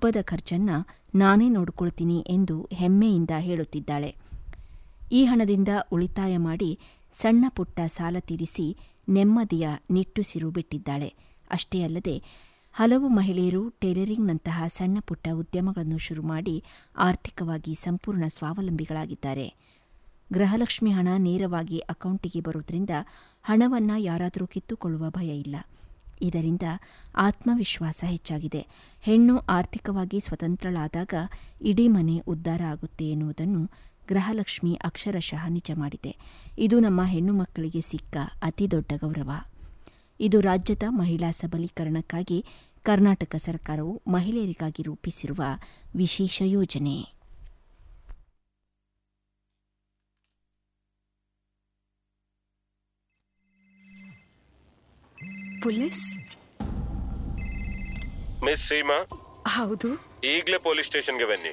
ಹಬ್ಬದ ಖರ್ಚನ್ನ ನಾನೇ ನೋಡ್ಕೊಳ್ತೀನಿ ಎಂದು ಹೆಮ್ಮೆಯಿಂದ ಹೇಳುತ್ತಿದ್ದಾಳೆ ಈ ಹಣದಿಂದ ಉಳಿತಾಯ ಮಾಡಿ ಸಣ್ಣ ಪುಟ್ಟ ಸಾಲ ತೀರಿಸಿ ನೆಮ್ಮದಿಯ ನಿಟ್ಟುಸಿರು ಬಿಟ್ಟಿದ್ದಾಳೆ ಅಷ್ಟೇ ಅಲ್ಲದೆ ಹಲವು ಮಹಿಳೆಯರು ಟೈಲರಿಂಗ್ನಂತಹ ಸಣ್ಣ ಪುಟ್ಟ ಉದ್ಯಮಗಳನ್ನು ಶುರು ಮಾಡಿ ಆರ್ಥಿಕವಾಗಿ ಸಂಪೂರ್ಣ ಸ್ವಾವಲಂಬಿಗಳಾಗಿದ್ದಾರೆ ಗೃಹಲಕ್ಷ್ಮಿ ಹಣ ನೇರವಾಗಿ ಅಕೌಂಟಿಗೆ ಬರುವುದರಿಂದ ಹಣವನ್ನ ಯಾರಾದರೂ ಕಿತ್ತುಕೊಳ್ಳುವ ಭಯ ಇಲ್ಲ ಇದರಿಂದ ಆತ್ಮವಿಶ್ವಾಸ ಹೆಚ್ಚಾಗಿದೆ ಹೆಣ್ಣು ಆರ್ಥಿಕವಾಗಿ ಸ್ವತಂತ್ರಳಾದಾಗ ಇಡೀ ಮನೆ ಉದ್ಧಾರ ಆಗುತ್ತೆ ಎನ್ನುವುದನ್ನು ಗೃಹಲಕ್ಷ್ಮಿ ಅಕ್ಷರಶಃ ನಿಜ ಮಾಡಿದೆ ಇದು ನಮ್ಮ ಹೆಣ್ಣು ಮಕ್ಕಳಿಗೆ ಸಿಕ್ಕ ಅತಿದೊಡ್ಡ ಗೌರವ ಇದು ರಾಜ್ಯದ ಮಹಿಳಾ ಸಬಲೀಕರಣಕ್ಕಾಗಿ ಕರ್ನಾಟಕ ಸರ್ಕಾರವು ಮಹಿಳೆಯರಿಗಾಗಿ ರೂಪಿಸಿರುವ ವಿಶೇಷ ಯೋಜನೆ ಪೊಲೀಸ್ ಮಿಸ್ ಸೀಮಾ ಹೌದು ಈಗಲೇ ಪೊಲೀಸ್ ಸ್ಟೇಷನ್ಗೆ ಬನ್ನಿ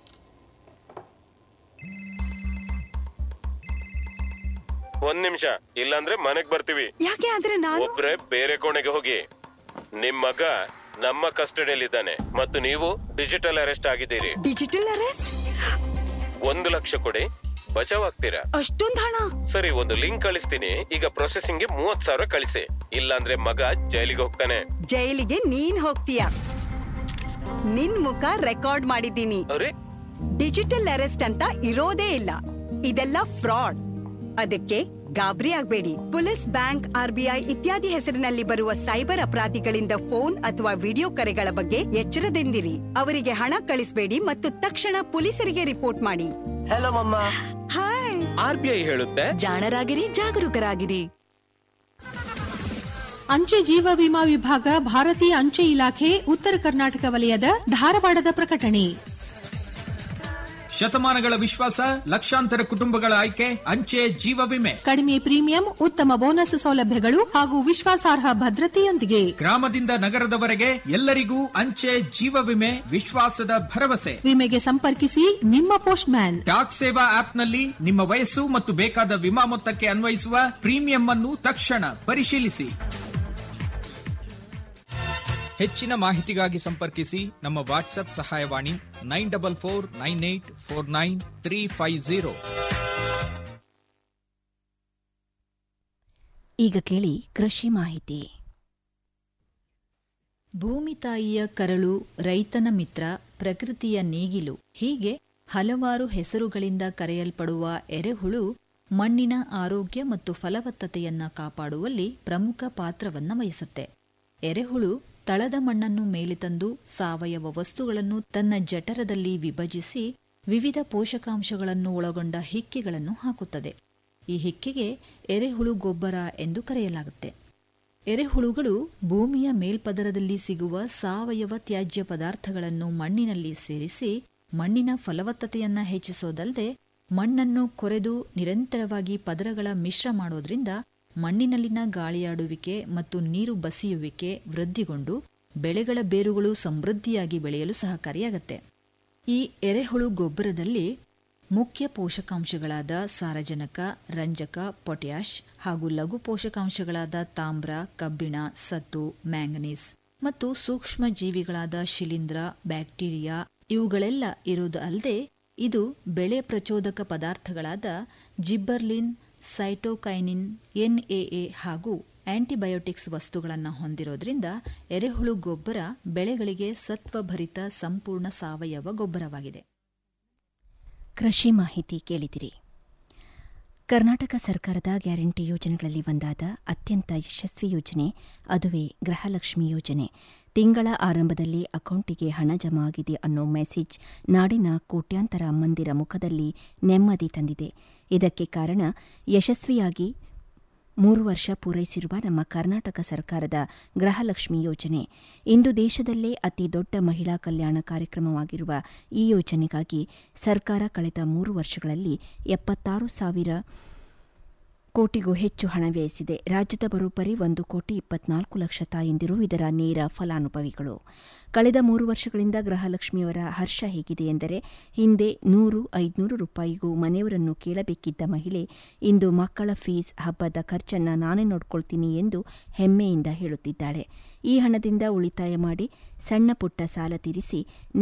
ಒಂದ್ ನಿಮಿಷ ಇಲ್ಲಾಂದ್ರೆ ಮನೆಗ್ ಬರ್ತೀವಿ ಯಾಕೆ ಆದ್ರೆ ನಾನು ಒಬ್ರೆ ಬೇರೆ ಕೋಣೆಗೆ ಹೋಗಿ ನಿಮ್ ಮಗ ನಮ್ಮ ಕಸ್ಟಡಿಯಲ್ಲಿದ್ದಾನೆ ಮತ್ತು ನೀವು ಡಿಜಿಟಲ್ ಅರೆಸ್ಟ್ ಆಗಿದ್ದೀರಿ ಡಿಜಿಟಲ್ ಅರೆಸ್ಟ್ ಒಂದು ಲಕ್ಷ ಕೊಡಿ ಬಚಾವ್ ಆಗ್ತೀರಾ ಅಷ್ಟೊಂದ್ ಹಣ ಸರಿ ಒಂದು ಲಿಂಕ್ ಕಳಿಸ್ತೀನಿ ಈಗ ಪ್ರೊಸೆಸಿಂಗ್ಗೆ ಮೂವತ್ ಸಾವಿರ ಕಳಿಸಿ ಇಲ್ಲಾಂದ್ರೆ ಮಗ ಜೈಲಿಗೆ ಹೋಗ್ತಾನೆ ಜೈಲಿಗೆ ನೀನ್ ಹೋಗ್ತೀಯ ನಿನ್ ಮುಖ ರೆಕಾರ್ಡ್ ಮಾಡಿದ್ದೀನಿ ಅರೆ ಡಿಜಿಟಲ್ ಅರೆಸ್ಟ್ ಅಂತ ಇರೋದೇ ಇಲ್ಲ ಇದೆಲ್ಲ ಫ್ರಾಡ್ ಅದಕ್ಕೆ ಗಾಬರಿ ಆಗ್ಬೇಡಿ ಪೊಲೀಸ್ ಬ್ಯಾಂಕ್ ಆರ್ಬಿಐ ಇತ್ಯಾದಿ ಹೆಸರಿನಲ್ಲಿ ಬರುವ ಸೈಬರ್ ಅಪರಾಧಿಗಳಿಂದ ಫೋನ್ ಅಥವಾ ವಿಡಿಯೋ ಕರೆಗಳ ಬಗ್ಗೆ ಎಚ್ಚರದಿಂದಿರಿ ಅವರಿಗೆ ಹಣ ಕಳಿಸಬೇಡಿ ಮತ್ತು ತಕ್ಷಣ ಪೊಲೀಸರಿಗೆ ರಿಪೋರ್ಟ್ ಮಾಡಿ ಹಲೋ ಮಮ್ಮ ಹಾಯ್ ಆರ್ ಬಿ ಐ ಹೇಳುತ್ತೆ ಜಾಣರಾಗಿರಿ ಜಾಗರೂಕರಾಗಿರಿ ಅಂಚೆ ಜೀವ ವಿಮಾ ವಿಭಾಗ ಭಾರತೀಯ ಅಂಚೆ ಇಲಾಖೆ ಉತ್ತರ ಕರ್ನಾಟಕ ವಲಯದ ಧಾರವಾಡದ ಪ್ರಕಟಣೆ ಶತಮಾನಗಳ ವಿಶ್ವಾಸ ಲಕ್ಷಾಂತರ ಕುಟುಂಬಗಳ ಆಯ್ಕೆ ಅಂಚೆ ಜೀವ ವಿಮೆ ಕಡಿಮೆ ಪ್ರೀಮಿಯಂ ಉತ್ತಮ ಬೋನಸ್ ಸೌಲಭ್ಯಗಳು ಹಾಗೂ ವಿಶ್ವಾಸಾರ್ಹ ಭದ್ರತೆಯೊಂದಿಗೆ ಗ್ರಾಮದಿಂದ ನಗರದವರೆಗೆ ಎಲ್ಲರಿಗೂ ಅಂಚೆ ಜೀವ ವಿಮೆ ವಿಶ್ವಾಸದ ಭರವಸೆ ವಿಮೆಗೆ ಸಂಪರ್ಕಿಸಿ ನಿಮ್ಮ ಪೋಸ್ಟ್ ಮ್ಯಾನ್ ಡಾಕ್ ಸೇವಾ ಆಪ್ನಲ್ಲಿ ನಿಮ್ಮ ವಯಸ್ಸು ಮತ್ತು ಬೇಕಾದ ವಿಮಾ ಮೊತ್ತಕ್ಕೆ ಅನ್ವಯಿಸುವ ಪ್ರೀಮಿಯಂ ಅನ್ನು ತಕ್ಷಣ ಪರಿಶೀಲಿಸಿ ಹೆಚ್ಚಿನ ಮಾಹಿತಿಗಾಗಿ ಸಂಪರ್ಕಿಸಿ ನಮ್ಮ ವಾಟ್ಸ್ಆಪ್ ಸಹಾಯವಾಣಿ nine double four nine eight four nine three five zero ಈಗ ಕೇಳಿ ಕೃಷಿ ಮಾಹಿತಿ ಭೂಮಿ ತಾಯಿಯ ಕರಳು ರೈತನ ಮಿತ್ರ ಪ್ರಕೃತಿಯ ನೇಗಿಲು ಹೀಗೆ ಹಲವಾರು ಹೆಸರುಗಳಿಂದ ಕರೆಯಲ್ಪಡುವ ಎರೆಹುಳು ಮಣ್ಣಿನ ಆರೋಗ್ಯ ಮತ್ತು ಫಲವತ್ತತೆಯನ್ನ ಕಾಪಾಡುವಲ್ಲಿ ಪ್ರಮುಖ ಪಾತ್ರವನ್ನ ವಹಿಸುತ್ತೆ ಎರೆಹುಳು ತಳದ ಮಣ್ಣನ್ನು ಮೇಲೆ ತಂದು ಸಾವಯವ ವಸ್ತುಗಳನ್ನು ತನ್ನ ಜಠರದಲ್ಲಿ ವಿಭಜಿಸಿ ವಿವಿಧ ಪೋಷಕಾಂಶಗಳನ್ನು ಒಳಗೊಂಡ ಹಿಕ್ಕೆಗಳನ್ನು ಹಾಕುತ್ತದೆ ಈ ಹಿಕ್ಕೆಗೆ ಎರೆಹುಳು ಗೊಬ್ಬರ ಎಂದು ಕರೆಯಲಾಗುತ್ತೆ ಎರೆಹುಳುಗಳು ಭೂಮಿಯ ಮೇಲ್ಪದರದಲ್ಲಿ ಸಿಗುವ ಸಾವಯವ ತ್ಯಾಜ್ಯ ಪದಾರ್ಥಗಳನ್ನು ಮಣ್ಣಿನಲ್ಲಿ ಸೇರಿಸಿ ಮಣ್ಣಿನ ಫಲವತ್ತತೆಯನ್ನ ಹೆಚ್ಚಿಸೋದಲ್ಲದೆ ಮಣ್ಣನ್ನು ಕೊರೆದು ನಿರಂತರವಾಗಿ ಪದರಗಳ ಮಿಶ್ರ ಮಾಡೋದ್ರಿಂದ ಮಣ್ಣಿನಲ್ಲಿನ ಗಾಳಿಯಾಡುವಿಕೆ ಮತ್ತು ನೀರು ಬಸಿಯುವಿಕೆ ವೃದ್ಧಿಗೊಂಡು ಬೆಳೆಗಳ ಬೇರುಗಳು ಸಮೃದ್ಧಿಯಾಗಿ ಬೆಳೆಯಲು ಸಹಕಾರಿಯಾಗತ್ತೆ ಈ ಎರೆಹುಳು ಗೊಬ್ಬರದಲ್ಲಿ ಮುಖ್ಯ ಪೋಷಕಾಂಶಗಳಾದ ಸಾರಜನಕ ರಂಜಕ ಪೊಟ್ಯಾಷ್ ಹಾಗೂ ಲಘು ಪೋಷಕಾಂಶಗಳಾದ ತಾಮ್ರ ಕಬ್ಬಿಣ ಸತ್ತು ಮ್ಯಾಂಗನೀಸ್ ಮತ್ತು ಸೂಕ್ಷ್ಮ ಜೀವಿಗಳಾದ ಶಿಲೀಂಧ್ರ ಬ್ಯಾಕ್ಟೀರಿಯಾ ಇವುಗಳೆಲ್ಲ ಇರುವುದು ಅಲ್ಲದೆ ಇದು ಬೆಳೆ ಪ್ರಚೋದಕ ಪದಾರ್ಥಗಳಾದ ಜಿಬ್ಬರ್ಲಿನ್ ಸೈಟೋಕೈನಿನ್ ಎನ್ಎಎ ಹಾಗೂ ಆಂಟಿಬಯೋಟಿಕ್ಸ್ ವಸ್ತುಗಳನ್ನು ಹೊಂದಿರೋದ್ರಿಂದ ಎರೆಹುಳು ಗೊಬ್ಬರ ಬೆಳೆಗಳಿಗೆ ಸತ್ವಭರಿತ ಸಂಪೂರ್ಣ ಸಾವಯವ ಗೊಬ್ಬರವಾಗಿದೆ ಕೃಷಿ ಮಾಹಿತಿ ಕೇಳಿದಿರಿ ಕರ್ನಾಟಕ ಸರ್ಕಾರದ ಗ್ಯಾರಂಟಿ ಯೋಜನೆಗಳಲ್ಲಿ ಒಂದಾದ ಅತ್ಯಂತ ಯಶಸ್ವಿ ಯೋಜನೆ ಅದುವೇ ಗೃಹಲಕ್ಷ್ಮಿ ಯೋಜನೆ ತಿಂಗಳ ಆರಂಭದಲ್ಲಿ ಅಕೌಂಟಿಗೆ ಹಣ ಜಮಾ ಆಗಿದೆ ಅನ್ನೋ ಮೆಸೇಜ್ ನಾಡಿನ ಕೋಟ್ಯಾಂತರ ಮಂದಿರ ಮುಖದಲ್ಲಿ ನೆಮ್ಮದಿ ತಂದಿದೆ ಇದಕ್ಕೆ ಕಾರಣ ಯಶಸ್ವಿಯಾಗಿ ಮೂರು ವರ್ಷ ಪೂರೈಸಿರುವ ನಮ್ಮ ಕರ್ನಾಟಕ ಸರ್ಕಾರದ ಗೃಹಲಕ್ಷ್ಮಿ ಯೋಜನೆ ಇಂದು ದೇಶದಲ್ಲೇ ಅತಿ ದೊಡ್ಡ ಮಹಿಳಾ ಕಲ್ಯಾಣ ಕಾರ್ಯಕ್ರಮವಾಗಿರುವ ಈ ಯೋಜನೆಗಾಗಿ ಸರ್ಕಾರ ಕಳೆದ ಮೂರು ವರ್ಷಗಳಲ್ಲಿ ಎಪ್ಪತ್ತಾರು ಸಾವಿರ ಕೋಟಿಗೂ ಹೆಚ್ಚು ಹಣ ವ್ಯಯಿಸಿದೆ ರಾಜ್ಯದ ಬರೋಬ್ಬರಿ ಒಂದು ಕೋಟಿ ಇಪ್ಪತ್ನಾಲ್ಕು ಲಕ್ಷ ತಾಯಂದಿರು ಇದರ ನೇರ ಫಲಾನುಭವಿಗಳು ಕಳೆದ ಮೂರು ವರ್ಷಗಳಿಂದ ಗೃಹಲಕ್ಷ್ಮಿಯವರ ಹರ್ಷ ಹೇಗಿದೆ ಎಂದರೆ ಹಿಂದೆ ನೂರು ಐದುನೂರು ರೂಪಾಯಿಗೂ ಮನೆಯವರನ್ನು ಕೇಳಬೇಕಿದ್ದ ಮಹಿಳೆ ಇಂದು ಮಕ್ಕಳ ಫೀಸ್ ಹಬ್ಬದ ಖರ್ಚನ್ನ ನಾನೇ ನೋಡ್ಕೊಳ್ತೀನಿ ಎಂದು ಹೆಮ್ಮೆಯಿಂದ ಹೇಳುತ್ತಿದ್ದಾಳೆ ಈ ಹಣದಿಂದ ಉಳಿತಾಯ ಮಾಡಿ ಸಣ್ಣ ಪುಟ್ಟ ಸಾಲ ತೀರಿಸಿ